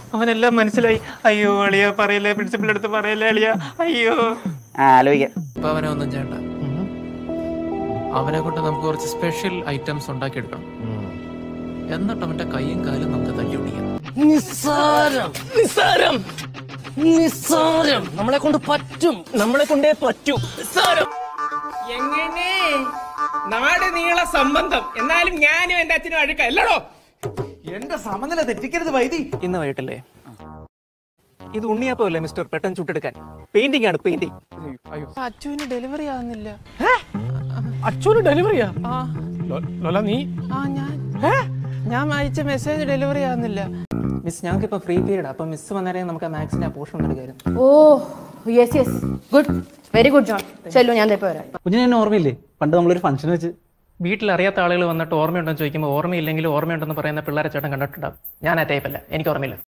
അവനെല്ലാം മനസ്സിലായി അയ്യോ അളിയ പറയല്ലേ പ്രിൻസിപ്പൽ അടുത്ത് പറയല്ലേ അളിയ അയ്യോ ആ ആലോചിക്കാം അപ്പൊ അവനെ ഒന്നും ചെയ്യണ്ട അവനെ കൊണ്ട് നമുക്ക് കുറച്ച് സ്പെഷ്യൽ ഐറ്റംസ് ഉണ്ടാക്കിയെടുക്കണം എന്നിട്ട് അവന്റെ കൈയും കാലും നമുക്ക് തല്ലി പിടിക്കാം നിസ്സാരം നിസ്സാരം നിസ്സാരം നമ്മളെ കൊണ്ട് പറ്റും നമ്മളെ കൊണ്ടേ പറ്റൂ നിസ്സാരം എങ്ങനെ നാട് നീള സംബന്ധം എന്നാലും ഞാനും എന്റെ അച്ഛനും അഴുക്ക അല്ലടോ എന്റെ സമനില തെറ്റിക്കരുത് വൈദി ഇന്ന് വൈകിട്ടല്ലേ ഇത് ഉണ്ണിയപ്പല്ലേ മിസ്റ്റർ പെട്ടെന്ന് ചുട്ടെടുക്കാൻ പെയിന്റിംഗ് ആണ് പെയിന്റിംഗ് അച്ഛന് ഡെലിവറി ആവുന്നില്ല അച്ഛന് ഡെലിവറിയാ ലോല നീ ആ ഞാൻ ഞാൻ അയച്ച മെസ്സേജ് ഡെലിവറി ആവുന്നില്ല മിസ് ഞങ്ങൾക്ക് ഇപ്പൊ ഫ്രീ പീരീഡ് അപ്പൊ മിസ് വന്നേരം നമുക്ക് ആ മാത്സിന്റെ ആ പോർഷൻ എടുക്കായിരുന്നു oh yes yes good very good John ചെല്ലു ഞാൻ ഇപ്പൊ വരാം കുഞ്ഞിനെ എന്നെ ഓർമ്മയില്ലേ പണ്ട് നമ്മളൊരു ഫംഗ്ഷൻ വെച്ച് വീട്ടിൽ അറിയാത്ത ആളുകൾ വന്നിട്ട് ഓർമ്മയുണ്ടെന്ന് ചോദിക്കുമ്പോൾ ഓർമ്മയില്ലെങ്കിൽ ഓർമ്മയുണ്ടെന്ന് പറയുന്ന പിള്ളേരെ ചേട്ടൻ കണ്ടിട്ടുണ്ടാവും ഞാൻ ആ ടൈപ്പല്ല എനിക്ക് ഓർമ്മയില്ല